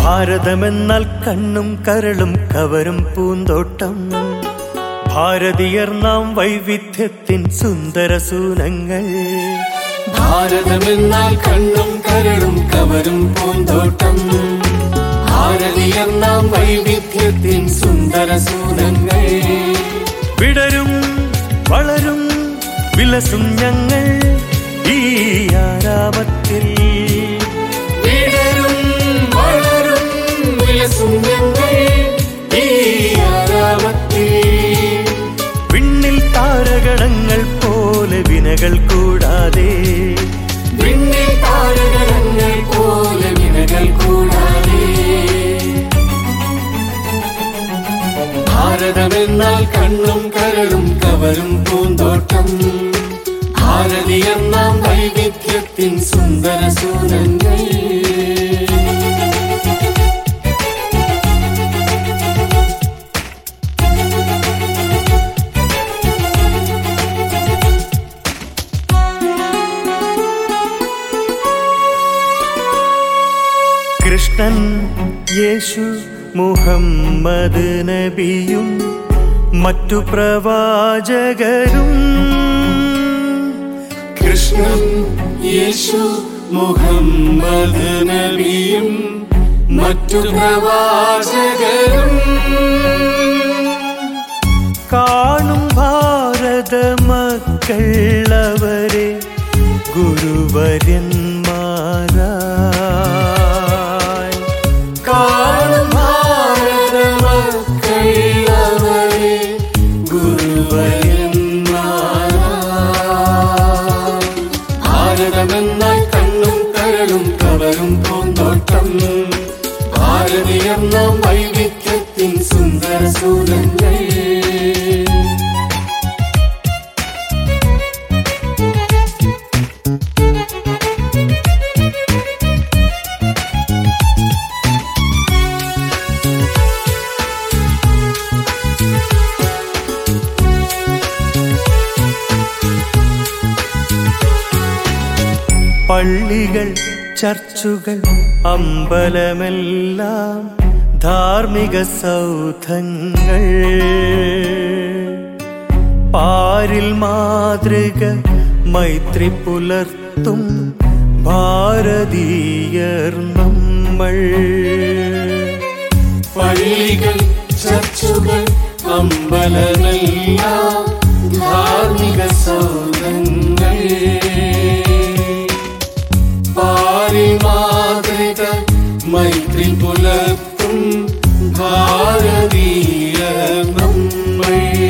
ഭാരതമെന്നാൽ കണ്ണും കരളും കവരും പൂന്തോട്ടം ഭാരതീയർ നാം വൈവിധ്യത്തിൻ സുന്ദര സൂനങ്ങൾ ഭാരതമെന്നാൽ കണ്ണും കരളും കവരും പൂന്തോട്ടം ഭാരതീയർ നാം വൈവിധ്യത്തിൻ സുന്ദര സൂനങ്ങൾ വിടരും വളരും വിലസും ഞങ്ങൾ ഈ ആരാമത്തിൽ വിടരും വളരും വിലസും ഞങ്ങൾ ഈ ആരാമത്തിൽ വിണ്ണിൽ താരകണങ്ങൾ പോലെ വിനകൾ കൂടാതെ വിണ്ണിൽ താരകണങ്ങൾ പോലെ വിനകൾ കൂടാതെ ഭാരതമെന്നാൽ കണ്ണും കരളും കവരും പൂന്തോട്ടം ഭാരതീയർ നാം വൈവിധ്യത്തിൻ സുന്ദര സൂരങ്ങൾ കൃഷ്ണൻ യേശു മുഹമ്മദ് നബിയും മറ്റു പ്രവാചകരും കൃഷ്ണൻ യേശു മുഹമ്മദ് നബിയും മറ്റു പ്രവാചകരും കാണും ഭാരത മക്കൾ അവരെ ഗുരുവര്യന്മാരായി കാണും ഭാരത മക്കൾ അവരെ ഗുരുവരന്മാരായി. ഭാരതമെന്നാൽ കണ്ണും കരളും കവരും പൂന്തോട്ടം ഭാരതീയർ നാം വൈവിധ്യത്തിൻ സുന്ദര സൂരങ്ങൾ പള്ളികൾ ചർച്ചുകൾ അമ്പലമെല്ലാം ധാർമ്മിക സൗധങ്ങൾ പാരിൽ മാതൃക മൈത്രി പുലർത്തും ഭാരതീയർ നമ്മൾ പള്ളികൾ ചർച്ചുകൾ അമ്പലമെല്ലാം ധാർമ്മിക സൗധങ്ങൾ പാരി മാതൃക മൈത്രി പുലർത്തും ഭാരതീയ നമ്മൾ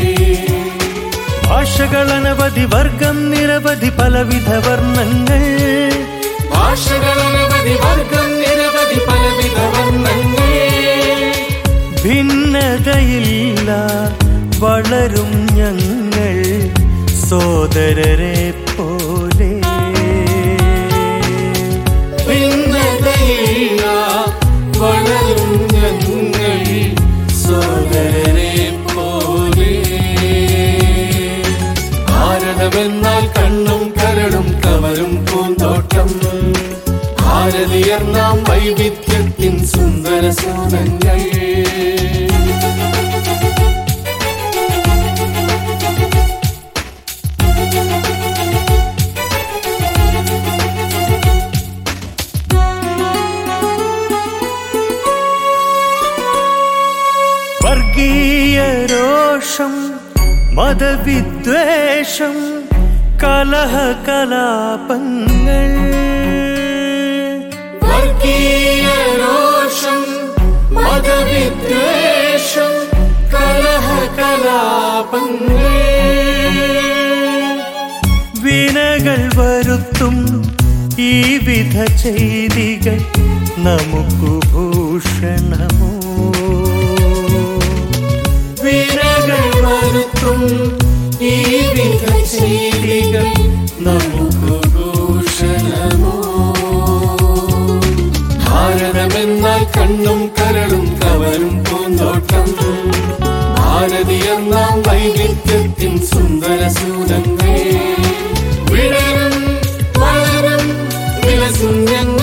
ഭാഷകൾ അനവധി വർഗം നിരവധി പലവിധ വർണ്ണങ്ങൾ ഭാഷകൾ അനവധി വർഗം നിരവധി പലവിധ വർണ്ണങ്ങൾ ഭിന്നതയില്ല വളരും ഞങ്ങൾ സോദരരെ പോലെ ഭിന്നതയില്ല വളരും ഞങ്ങൾ സോദരരെ പോലെ ഭാരതമെന്നാൽ കണ്ണും കരളും കവരും പൂന്തോട്ടം ഭാരതീയർ നാം വൈവിധ്യത്തിൻ സുന്ദര സൂനങ്ങൾ വർഗീയ രോഷം മതവിദ്വേഷം കലഹ കലാപങ്ങൾ വർഗീയ രോഷം മതവിദ്വേഷം കലഹ കലാപങ്ങൾ വിനകൾ വരുത്തും ഈ വിധ ചെയ്തികൾ നമുക്കു ഭൂഷണമോ വിനകൾ വരുത്തും ഈ വിധ ചെയ്തികൾ നമുക്ക് ഭൂഷണമോ ഭാരതമെന്നാൽ കണ്ണും കരളും കവരും പൂന്തോട്ടം ഭാരതീയർ നാം വൈവിധ്യത്തിൻ സുന്ദര സൂരങ്ങൾ വിടരും വളരും വിലസും ഞങ്ങൾ